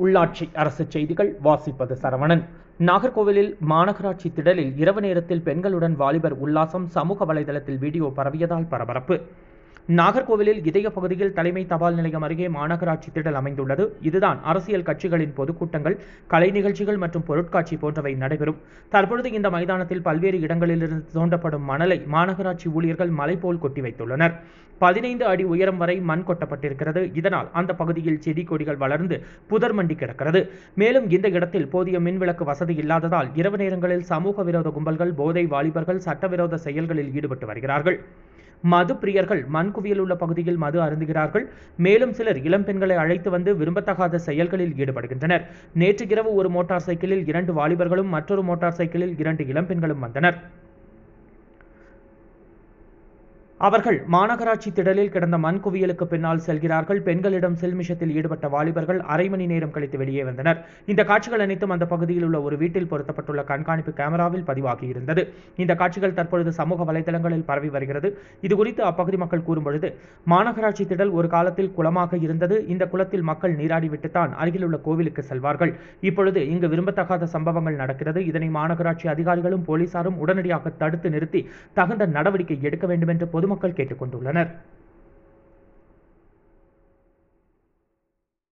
உள்ளாட்சி அரசு செய்திகள் வாசிப்பது சரவணன் நாகர்கோவிலில் மாநகராட்சி திடலில் இரவு நேரத்தில் பெண்களுடன் வாலிபர் உல்லாசம் சமூக வலைதளத்தில் வீடியோ பரவியதால் பரபரப்பு நாகர்கோவிலில் இதய பகுதியில் தலைமை தபால் நிலையம் அருகே மாநகராட்சி திடல் அமைந்துள்ளது இதுதான் அரசியல் கட்சிகளின் பொதுக்கூட்டங்கள் கலை நிகழ்ச்சிகள் மற்றும் பொருட்காட்சி போன்றவை நடைபெறும் தற்பொழுது இந்த மைதானத்தில் பல்வேறு இடங்களிலிருந்து தோண்டப்படும் மணலை மாநகராட்சி ஊழியர்கள் மலை போல் கொட்டி வைத்துள்ளனர் பதினைந்து அடி உயரம் வரை மண் கொட்டப்பட்டிருக்கிறது இதனால் அந்த பகுதியில் செடி கொடிகள் வளர்ந்து புதர் மண்டி கிடக்கிறது மேலும் இந்த இடத்தில் போதிய மின்விளக்கு வசதி இல்லாததால் இரவு நேரங்களில் சமூக விரோத கும்பல்கள் போதை வாலிபர்கள் சட்டவிரோத செயல்களில் ஈடுபட்டு வருகிறார்கள் மது பிரியர்கள் மண் குவியல் உள்ள பகுதியில் மது அருந்துகிறார்கள் மேலும் சிலர் இளம் பெண்களை அழைத்து வந்து விரும்பத்தகாத செயல்களில் ஈடுபடுகின்றனர் நேற்று இரவு ஒரு மோட்டார் சைக்கிளில் இரண்டு வாலிபர்களும் மற்றொரு மோட்டார் சைக்கிளில் இரண்டு இளம் பெண்களும் வந்தனர் அவர்கள் மாநகராட்சி திடலில் கிடந்த மண் குவியலுக்கு பின்னால் செல்கிறார்கள் பெண்களிடம் செல்மிஷத்தில் ஈடுபட்ட வாலிபர்கள் அரை மணி நேரம் கழித்து வெளியே வந்தனர் இந்த காட்சிகள் அனைத்தும் அந்த பகுதியில் உள்ள ஒரு வீட்டில் பொருத்தப்பட்டுள்ள கண்காணிப்பு கேமராவில் பதிவாகியிருந்தது இந்த காட்சிகள் தற்பொழுது சமூக வலைதளங்களில் பரவி வருகிறது இது குறித்து அப்பகுதி மக்கள் கூறும் பொழுது மாநகராட்சி திடல் ஒரு காலத்தில் குளமாக இருந்தது இந்த குளத்தில் மக்கள் நீராடிவிட்டுத்தான் அருகில் உள்ள கோவிலுக்கு செல்வார்கள் இப்பொழுது இங்கு விரும்பத்தகாத சம்பவங்கள் நடக்கிறது இதனை மாநகராட்சி அதிகாரிகளும் போலீசாரும் உடனடியாக தடுத்து நிறுத்தி தகுந்த நடவடிக்கை எடுக்க வேண்டும் என்று பொதுமக்கள் கேட்டுக்கொண்டுள்ளனர்